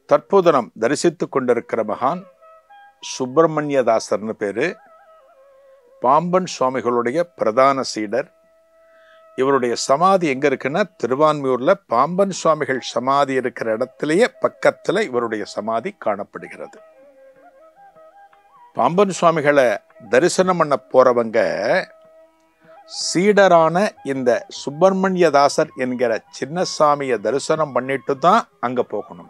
தற்போது நாம் தரிசித்துக் கொண்டிருக்கிற மகான் சுப்பிரமணியதாசர்னு பேரு பாம்பன் சுவாமிகளுடைய பிரதான சீடர் இவருடைய சமாதி எங்க இருக்குன்னா திருவான்மியூர்ல பாம்பன் சுவாமிகள் சமாதி இருக்கிற இடத்திலேயே பக்கத்துல இவருடைய சமாதி காணப்படுகிறது பாம்பன் சுவாமிகளை தரிசனம் பண்ண போறவங்க சீடரான இந்த சுப்பிரமணியதாசர் என்கிற சின்னசாமியை தரிசனம் பண்ணிட்டு தான் அங்க போகணும்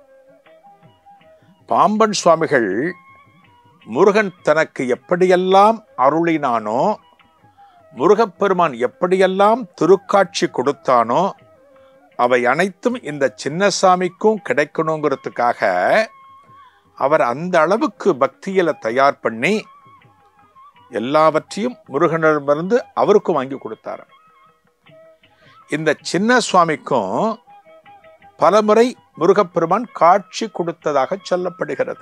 பாம்பன் சுவாமிகள் முருகன் தனக்கு எப்படியெல்லாம் அருளினானோ முருகப்பெருமான் எப்படியெல்லாம் திருக்காட்சி கொடுத்தானோ அவை அனைத்தும் இந்த சின்னசாமிக்கும் கிடைக்கணுங்கிறதுக்காக அவர் அந்த அளவுக்கு பக்தியில தயார் பண்ணி எல்லாவற்றையும் முருகனிடமிருந்து அவருக்கும் வாங்கி கொடுத்தார் இந்த சின்ன சுவாமிக்கும் பலமுறை முருகப்பெருமான் காட்சி கொடுத்ததாக சொல்லப்படுகிறது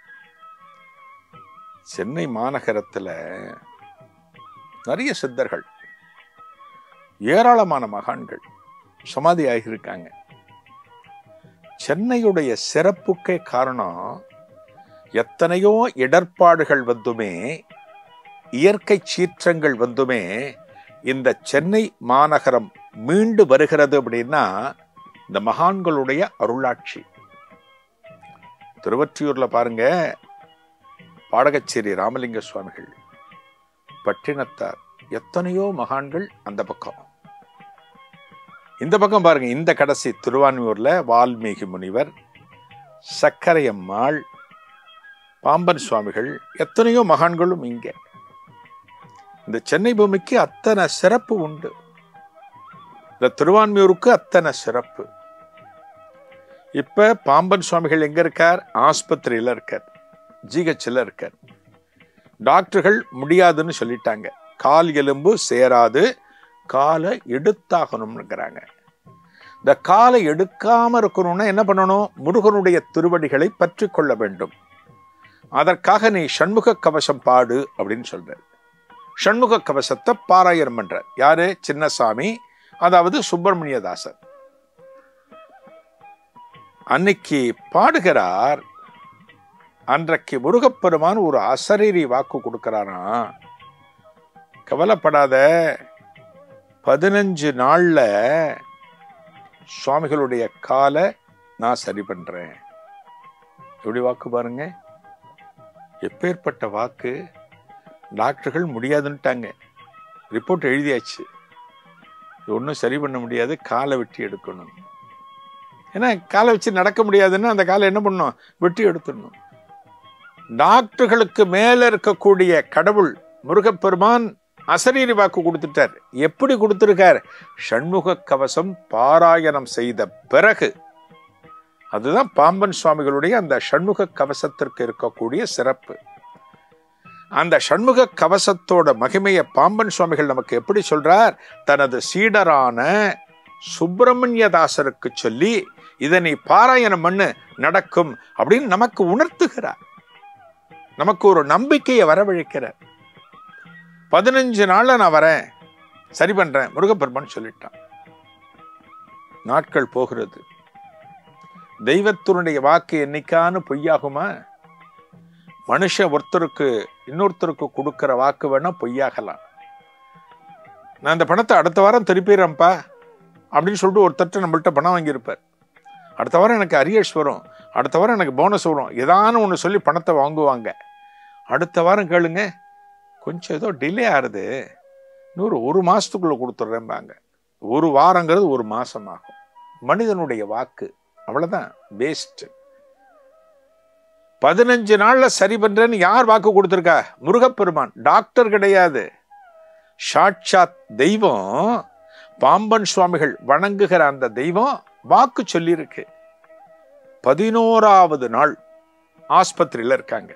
சென்னை மாநகரத்துல நிறைய சித்தர்கள் ஏராளமான மகான்கள் சமாதி ஆகியிருக்காங்க சென்னையுடைய சிறப்புக்கே காரணம் எத்தனையோ இடர்பாடுகள் வந்துமே இயற்கை சீற்றங்கள் வந்துமே இந்த சென்னை மாநகரம் மீண்டு வருகிறது அப்படின்னா இந்த மகான்களுடைய அருளாட்சி திருவற்றியூர்ல பாருங்க பாடகச்சேரி ராமலிங்க சுவாமிகள் பட்டினத்தார் எத்தனையோ மகான்கள் அந்த பக்கம் இந்த பக்கம் பாருங்க இந்த கடைசி திருவான்மியூர்ல வால்மீகி முனிவர் சக்கரையம்மாள் பாம்பன் சுவாமிகள் எத்தனையோ மகான்களும் இங்க இந்த சென்னை பூமிக்கு அத்தனை சிறப்பு உண்டு இந்த திருவான்மியூருக்கு அத்தனை சிறப்பு இப்ப பாம்பன் சுவாமிகள் எங்க இருக்கார் ஆஸ்பத்திரியில இருக்கார் ஜிஹெச்ல இருக்கார் டாக்டர்கள் முடியாதுன்னு சொல்லிட்டாங்க கால் எலும்பு சேராது காலை எடுத்தாகணும்னுங்கிறாங்க இந்த காலை எடுக்காம இருக்கணும்னா என்ன பண்ணணும் முருகனுடைய திருவடிகளை பற்றி கொள்ள வேண்டும் அதற்காக நீ சண்முக கவசம் பாடு அப்படின்னு சொல்ற சண்முக கவசத்தை பாராயணம் பண்ற யாரு சின்னசாமி அதாவது சுப்பிரமணியதாசர் அன்னைக்கு பாடுகிறார் அன்றைக்கு முருகப்பெருமான் ஒரு அசரீரி வாக்கு கொடுக்கிறாராம் கவலைப்படாத பதினஞ்சு நாள்ல சுவாமிகளுடைய காலை நான் சரி பண்றேன் எப்படி வாக்கு பாருங்க எப்பேற்பட்ட வாக்கு டாக்டர்கள் முடியாதுன்ட்டாங்க ரிப்போர்ட் எழுதியாச்சு ஒன்றும் சரி பண்ண முடியாது காலை வெட்டி எடுக்கணும் ஏன்னா காலை வச்சு நடக்க முடியாதுன்னு அந்த காலை என்ன பண்ணணும் வெட்டி எடுத்துடணும் டாக்டர்களுக்கு மேல இருக்கக்கூடிய கடவுள் முருகப்பெருமான் அசரீரி வாக்கு கொடுத்துட்டார் எப்படி கொடுத்திருக்கார் சண்முக கவசம் பாராயணம் செய்த பிறகு அதுதான் பாம்பன் சுவாமிகளுடைய அந்த சண்முக கவசத்திற்கு இருக்கக்கூடிய சிறப்பு அந்த சண்முக கவசத்தோட மகிமையை பாம்பன் சுவாமிகள் நமக்கு எப்படி சொல்றார் தனது சீடரான சுப்பிரமணியதாசருக்கு சொல்லி இதனை பாராயணம் பண்ணு நடக்கும் அப்படின்னு நமக்கு உணர்த்துகிறார் நமக்கு ஒரு நம்பிக்கையை வரவழைக்கிறார் பதினஞ்சு நாள்ல நான் வரேன் சரி பண்றேன் முருகப்பெருமான் சொல்லிட்டான் நாட்கள் போகிறது தெய்வத்தினுடைய வாக்கு என்னைக்கான்னு பொய்யாகுமா மனுஷ ஒருத்தருக்கு இன்னொருத்தருக்கு கொடுக்கிற வாக்கு வேணா பொய்யாகலாம் நான் இந்த பணத்தை அடுத்த வாரம் திருப்பிடுறேன்ப்பா அப்படின்னு சொல்லிட்டு ஒருத்தர்ட்ட நம்மள்ட்ட பணம் வாங்கியிருப்பார் அடுத்த வாரம் எனக்கு அரியர்ஸ் வரும் அடுத்த வாரம் எனக்கு போனஸ் வரும் ஏதான ஒன்று சொல்லி பணத்தை வாங்குவாங்க அடுத்த வாரம் கேளுங்க கொஞ்சம் ஏதோ டிலே ஆகுது இன்னொரு ஒரு மாசத்துக்குள்ள கொடுத்துட்றேன்பாங்க ஒரு வாரங்கிறது ஒரு மாசம் ஆகும் மனிதனுடைய வாக்கு அவ்வளவுதான் வேஸ்ட் பதினஞ்சு நாள்ல சரி பண்றேன்னு யார் வாக்கு கொடுத்திருக்கா முருகப்பெருமான் டாக்டர் கிடையாது சாட்சாத் தெய்வம் பாம்பன் சுவாமிகள் வணங்குகிற அந்த தெய்வம் வாக்கு சொல்லியிருக்கு பதினோராவது நாள் ஆஸ்பத்திரியில இருக்காங்க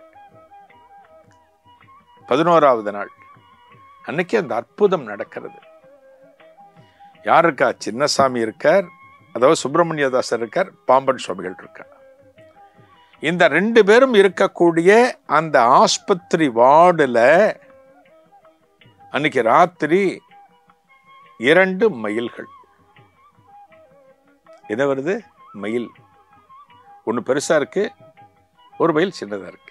பதினோராவது நாள் அன்னைக்கு அந்த அற்புதம் நடக்கிறது யார் இருக்கா சின்னசாமி இருக்கார் அதாவது சுப்பிரமணியதாசர் இருக்கார் பாம்பன் சுவாமிகள் இருக்கார் இந்த ரெண்டு பேரும் இருக்கக்கூடிய அந்த ஆஸ்பத்திரி வார்டுல அன்னைக்கு ராத்திரி இரண்டு மயில்கள் என்ன வருது மயில் ஒன்று பெருசா இருக்கு ஒரு மைல் சின்னதா இருக்கு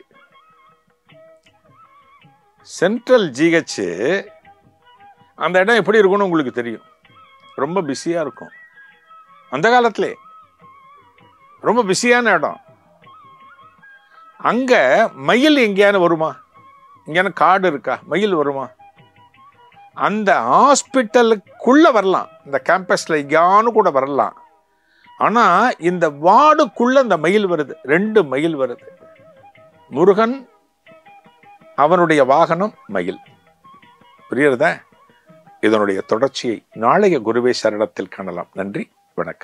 சென்ட்ரல் ஜிஹெச் அந்த இடம் எப்படி இருக்கும்னு உங்களுக்கு தெரியும் ரொம்ப பிஸியா இருக்கும் அந்த காலத்திலே ரொம்ப பிஸியான இடம் அங்க மயில் எங்கேயான வருமா இங்கேயான காடு இருக்கா மயில் வருமா அந்த ஹாஸ்பிட்டலுக்குள்ள வரலாம் இந்த கேம்பஸ்ல எங்கேயானு கூட வரலாம் ஆனா இந்த வார்டுக்குள்ள இந்த மயில் வருது ரெண்டு மயில் வருது முருகன் அவனுடைய வாகனம் மயில் புரியுறதா இதனுடைய தொடர்ச்சியை நாளைய குருவே சரணத்தில் காணலாம் நன்றி வணக்கம்